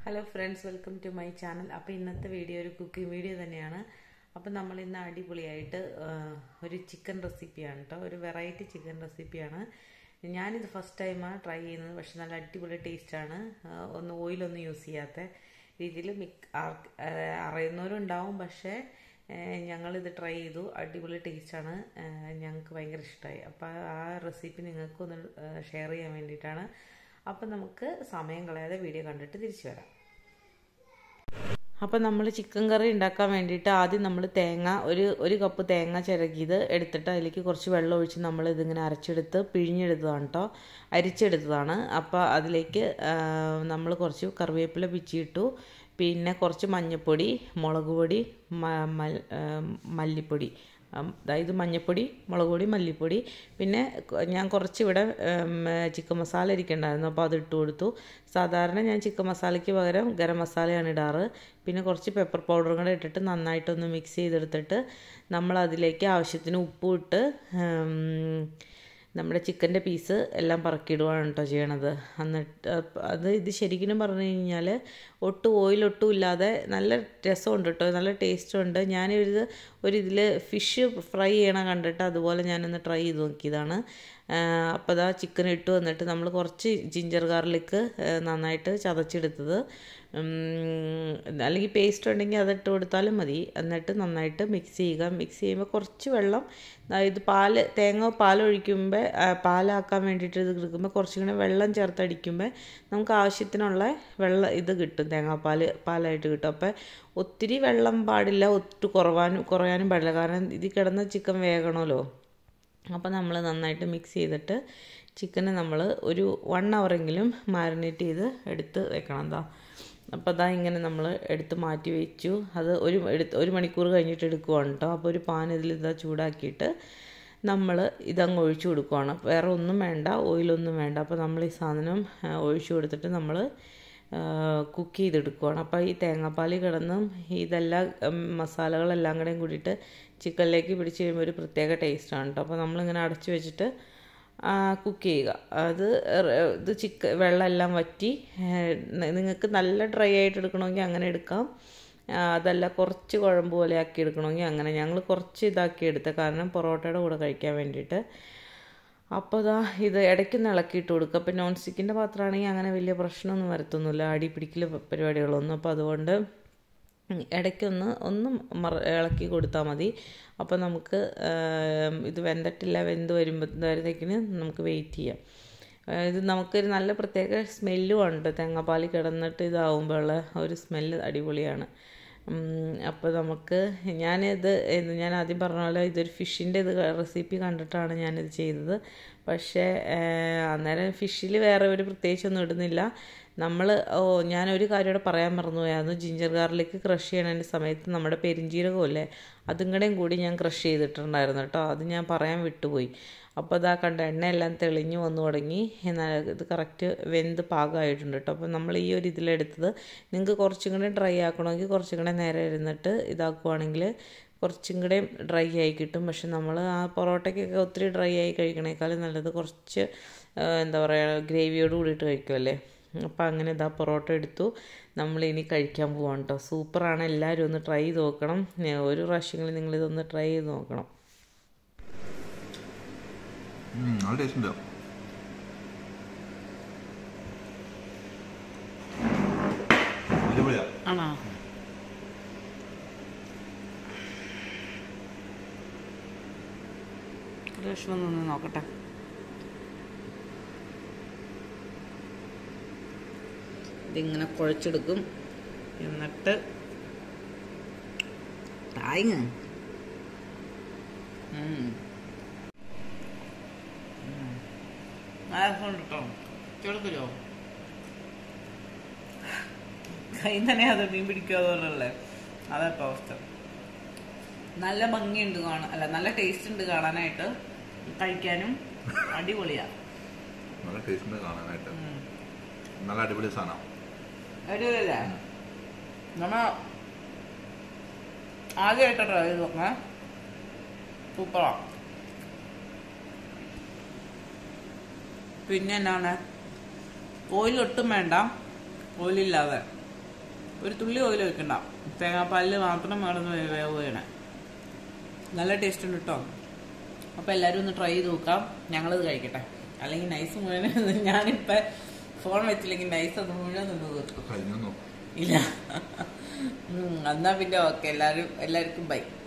Hello friends welcome to my channel അപ്പോൾ ഇന്നത്തെ video ഒരു കുക്കിംഗ് വീഡിയോ തന്നെയാണ് അപ്പോൾ നമ്മൾ ഇന്ന് അടിപൊളിയായിട്ട് ആ, ഒരു ചിക്കൻ റെസിപ്പിയാണ് കേട്ടോ ഒരു വെറൈറ്റി ചിക്കൻ റെസിപ്പിയാണ് ഞാനിത് ഫസ്റ്റ് ടൈമാണ് ട്രൈ ചെയ്യുന്നത് പക്ഷെ നല്ല അടിപൊളി ടേസ്റ്റാണ് ഒന്ന് ഓയിലൊന്നും യൂസ് ചെയ്യാത്ത രീതിയിൽ മിക്ക ആർക്ക് അറിയുന്നവരും ഉണ്ടാവും പക്ഷേ ഏഹ് ഞങ്ങളിത് ട്രൈ ചെയ്തു അടിപൊളി ടേസ്റ്റാണ് ഞങ്ങൾക്ക് ഭയങ്കര ഇഷ്ടമായി അപ്പോൾ ആ റെസിപ്പി നിങ്ങൾക്കൊന്ന് ഷെയർ ചെയ്യാൻ വേണ്ടിയിട്ടാണ് അപ്പം നമുക്ക് സമയം കളയാതെ വീഡിയോ കണ്ടിട്ട് തിരിച്ചു വരാം അപ്പം നമ്മൾ ചിക്കൻ കറി ഉണ്ടാക്കാൻ വേണ്ടിയിട്ട് ആദ്യം നമ്മൾ തേങ്ങ ഒരു ഒരു കപ്പ് തേങ്ങ ചിരകിയത് എടുത്തിട്ട് അതിലേക്ക് കുറച്ച് വെള്ളം ഒഴിച്ച് നമ്മൾ ഇതിങ്ങനെ അരച്ചെടുത്ത് പിഴിഞ്ഞെടുത്തതാണ് കേട്ടോ അരിച്ചെടുത്തതാണ് അപ്പോൾ അതിലേക്ക് നമ്മൾ കുറച്ച് കറിവേപ്പില പിച്ചിയിട്ടു പിന്നെ കുറച്ച് മഞ്ഞൾപ്പൊടി മുളക് പൊടി മ- മൽ- ആ, മല്ലിപ്പൊടി ഉം, അതായത് മഞ്ഞൾപ്പൊടി മുളക് പൊടി മല്ലിപ്പൊടി പിന്നെ കൊ- ഞാൻ കുറച്ച് ഇവിടെ ഉം, ചിക്കൻ മസാല ഇരിക്കണ്ടായിരുന്നു അപ്പോൾ അത് ഇട്ട് കൊടുത്തു സാധാരണ ഞാൻ ചിക്കൻ മസാലയ്ക്ക് പകരം ഗരം മസാലയാണ് ഇടാറ് പിന്നെ കുറച്ച് പെപ്പർ പൗഡറും കൂടെ ഇട്ടിട്ട് നന്നായിട്ടൊന്ന് മിക്സ് ചെയ്തെടുത്തിട്ട് നമ്മൾ അതിലേക്ക് ആവശ്യത്തിന് ഉപ്പും ഇട്ട് ഉം, നമ്മുടെ ചിക്കൻ്റെ പീസ് എല്ലാം പറക്കിയിടുകയാണ് കേട്ടോ ചെയ്യണത് എന്നിട്ട് അപ്പ- അത് ഇത് ശരിക്കും പറഞ്ഞു കഴിഞ്ഞാൽ ഒട്ടും ഓയിൽ ഒട്ടും ഇല്ലാതെ നല്ല രസമുണ്ട് കേട്ടോ നല്ല ടേസ്റ്റും ഉണ്ട് ഞാനൊരു ഒരു ഇതിൽ ഫിഷ് ഫ്രൈ ചെയ്യണ കണ്ടിട്ട് അതുപോലെ ഞാനൊന്ന് ട്രൈ ചെയ്ത് നോക്കിയതാണ് അപ്പോൾ അതാ ചിക്കൻ ഇട്ട് വന്നിട്ട് നമ്മൾ കുറച്ച് ജിഞ്ചർ ഗാർലിക്ക് നന്നായിട്ട് ചതച്ചെടുത്തത് ഉം, അല്ലെങ്കിൽ പേസ്റ്റ് ഉണ്ടെങ്കിൽ അതിട്ട് കൊടുത്താലും മതി എന്നിട്ട് നന്നായിട്ട് മിക്സ് ചെയ്യുക മിക്സ് ചെയ്യുമ്പോൾ കുറച്ച് വെള്ളം ഇത് പാല് തേങ്ങ പാലൊഴിക്കുമ്പോൾ പാലാക്കാൻ വേണ്ടിയിട്ട് ഇത് എടുക്കുമ്പോൾ കുറച്ചും കൂടെ വെള്ളം ചേർത്തടിക്കുമ്പോൾ നമുക്ക് ആവശ്യത്തിനുള്ള വെള്ളം ഇത് കിട്ടും തേങ്ങാപ്പാൽ പാലായിട്ട് കിട്ടും അപ്പോൾ ഒത്തിരി വെള്ളം പാടില്ല ഒട്ടും കുറവാനും കുറയാനും പാടില്ല കാരണം ഇതിൽ കിടന്ന ചിക്കൻ വേകണമല്ലോ അപ്പോൾ നമ്മൾ നന്നായിട്ട് മിക്സ് ചെയ്തിട്ട് ചിക്കനെ നമ്മൾ ഒരു വൺ അവറെങ്കിലും മാരിനേറ്റ് ചെയ്ത് എടുത്ത് വെക്കണം എന്താ അപ്പോൾ അതാ ഇങ്ങനെ നമ്മൾ എടുത്ത് മാറ്റി വെച്ചു അത് ഒരു എടുത്ത് ഒരു മണിക്കൂർ കഴിഞ്ഞിട്ട് എടുക്കുവാണ് കേട്ടോ അപ്പോൾ ഒരു പാൻ ഇതിൽ ഇതാ ചൂടാക്കിയിട്ട് നമ്മൾ ഇതങ്ങ് ഒഴിച്ചു കൊടുക്കുവാണ് വേറെ ഒന്നും വേണ്ട ഓയിലൊന്നും വേണ്ട അപ്പോൾ നമ്മൾ ഈ സാധനം ആ, ഒഴിച്ചു കൊടുത്തിട്ട് നമ്മൾ കുക്ക് ചെയ്തെടുക്കുവാണ് അപ്പോൾ ഈ തേങ്ങാപ്പാൽ കിടന്നും ഇതെല്ലാം ഉം, മസാലകളെല്ലാം കൂടെയും കൂടിയിട്ട് ചിക്കനിലേക്ക് പിടിച്ച് കഴിയുമ്പോൾ ഒരു പ്രത്യേക ടേസ്റ്റാണ് കേട്ടോ അപ്പോൾ നമ്മളിങ്ങനെ അടച്ചു വെച്ചിട്ട് കുക്ക് ചെയ്യുക അത് റെ- ഇത് ചിക്കൻ വെള്ളമെല്ലാം വറ്റി നിങ്ങൾക്ക് നല്ല ഡ്രൈ ആയിട്ട് എടുക്കണമെങ്കിൽ അങ്ങനെ എടുക്കാം ആ, അതല്ല കുറച്ച് കുഴമ്പ് പോലെ ആക്കി എടുക്കണമെങ്കിൽ അങ്ങനെ ഞങ്ങൾ കുറച്ച് ഇതാക്കി എടുത്ത കാരണം പൊറോട്ടയുടെ കൂടെ കഴിക്കാൻ വേണ്ടിയിട്ട് അപ്പോൾ ഇതാ ഇത് ഇടയ്ക്കൊന്ന് ഇളക്കിയിട്ട് കൊടുക്കുക അപ്പോൾ നോൺ സ്റ്റിക്കിൻ്റെ പാത്രമാണെങ്കിൽ അങ്ങനെ വലിയ പ്രശ്നമൊന്നും വരത്തൊന്നുമില്ല അടി പിടിക്കൽ പരിപാടികളൊന്നും അപ്പോൾ അതുകൊണ്ട് ഉം, ഇടയ്ക്കൊന്ന് ഒന്ന് മറ ഇളക്കി കൊടുത്താൽ മതി അപ്പോൾ നമുക്ക് ആം, ഇത് വെന്തിട്ടില്ല വെന്ത് വരുമ്പോഴത്തേക്കിന് നമുക്ക് വെയിറ്റ് ചെയ്യാം ആ, ഇത് നമുക്കൊരു നല്ല പ്രത്യേക സ്മെല്ലും ഉണ്ട് തേങ്ങാപ്പാൽ കിടന്നിട്ട് ഇതാവുമ്പോഴുള്ള ഒരു സ്മെല്ല് അടിപൊളിയാണ് അപ്പോൾ നമുക്ക് ഞാനിത് ഇത് ഞാൻ ആദ്യം പറഞ്ഞ പോലെ ഇതൊരു ഫിഷിൻ്റെ ഇത് റെസിപ്പി കണ്ടിട്ടാണ് ഞാനിത് ചെയ്തത് പക്ഷേ ആ, അന്നേരം ഫിഷിൽ വേറെ ഒരു പ്രത്യേകിച്ചൊന്നും ഇടുന്നില്ല നമ്മൾ ഓ ഞാനൊരു കാര്യം ഇവിടെ പറയാൻ മറന്നുപോയായിരുന്നു ജിഞ്ചർ ഗാർലിക്ക് ക്രഷ് ചെയ്യണതിൻ്റെ സമയത്ത് നമ്മുടെ പെരിഞ്ജീരകമില്ലേ അതും കൂടെയും കൂടി ഞാൻ ക്രഷ് ചെയ്തിട്ടുണ്ടായിരുന്നു കേട്ടോ അത് ഞാൻ പറയാൻ വിട്ടുപോയി അപ്പോൾ അതാ കണ്ട എണ്ണയെല്ലാം തെളിഞ്ഞു വന്നു തുടങ്ങി എന്നാൽ ഇത് കറക്റ്റ് വെന്ത് പാകമായിട്ടുണ്ട് കേട്ടോ അപ്പോൾ നമ്മൾ ഈ ഒരു ഇതിലെടുത്തത് നിങ്ങൾക്ക് കുറച്ചും കൂടെ ഡ്രൈ ആക്കണമെങ്കിൽ കുറച്ചും കൂടെ നേരെ ഇരുന്നിട്ട് ഇതാക്കുവാണെങ്കിൽ കുറച്ചും കൂടെ ഡ്രൈ ആയി കിട്ടും പക്ഷെ നമ്മൾ ആ പൊറോട്ടയ്ക്കൊക്കെ ഒത്തിരി ഡ്രൈ ആയി കഴിക്കണേക്കാളും നല്ലത് കുറച്ച് ആ, എന്താ പറയുക ഗ്രേവിയോട് കൂടിയിട്ട് കഴിക്കുമല്ലേ അപ്പോൾ അങ്ങനെ ഇതാ പൊറോട്ട എടുത്തു നമ്മൾ ഇനി കഴിക്കാൻ പോവാണ് കേട്ടോ സൂപ്പറാണ് എല്ലാവരും ഒന്ന് ട്രൈ ചെയ്ത് നോക്കണം ഞാൻ ഒരു പ്രാവശ്യങ്ങളിൽ നിങ്ങളിതൊന്ന് ട്രൈ ചെയ്ത് നോക്കണം ഉം, നല്ല ടേസ്റ്റ് ഉണ്ട് അടിപൊളിയാ ആണോ ഒരു വിഷമം നിന്ന് നോക്കട്ടെ ഇതിങ്ങനെ കുഴച്ചെടുക്കും എന്നിട്ട് തായങ്ങ് കേട്ടോ ചെറുക്കലോ കൈ തന്നെ അത് മീൻ പിടിക്കാതെ അതാട്ടോ അവസ്ഥ നല്ല ഭംഗിയുണ്ട് കാണാൻ അല്ല നല്ല ടേസ്റ്റ് ഉണ്ട് കാണാനായിട്ട് കഴിക്കാനും അടിപൊളിയാ നല്ല ടേസ്റ്റ് ഉണ്ട് കാണാനായിട്ട് ഉം. നല്ല അടിപൊളി സാധനം അടിപൊളിയല്ലേ നമ്മ ആദ്യമായിട്ട് ട്രൈ ചെയ്ത് നോക്കണേ സൂപ്പറാ പിന്നെ എന്താണ് ഓയിൽ ഒട്ടും വേണ്ട ഓയിലില്ലാതെ ഒരു തുള്ളി ഓയിൽ വെക്കണ്ട തേങ്ങാപ്പാലിൽ മാത്രം മറന്ന് വേവ് ചെയ്യണേ നല്ല ടേസ്റ്റ് ഉണ്ട് കേട്ടോ അപ്പോൾ എല്ലാവരും ഒന്ന് ട്രൈ ചെയ്ത് നോക്കാം ഞങ്ങളിത് കഴിക്കട്ടെ അല്ലെങ്കിൽ നൈസ് മുഴുവൻ ഞാനിപ്പോൾ ഫോൺ വെച്ചില്ലെങ്കിൽ നൈസ് അത് മുഴുവൻ നിന്ന് തീർക്കും കഴിഞ്ഞു ഇല്ല ഉം, എന്നാ പിന്നെ ഓക്കെ എല്ലാവരും എല്ലാവർക്കും ബൈ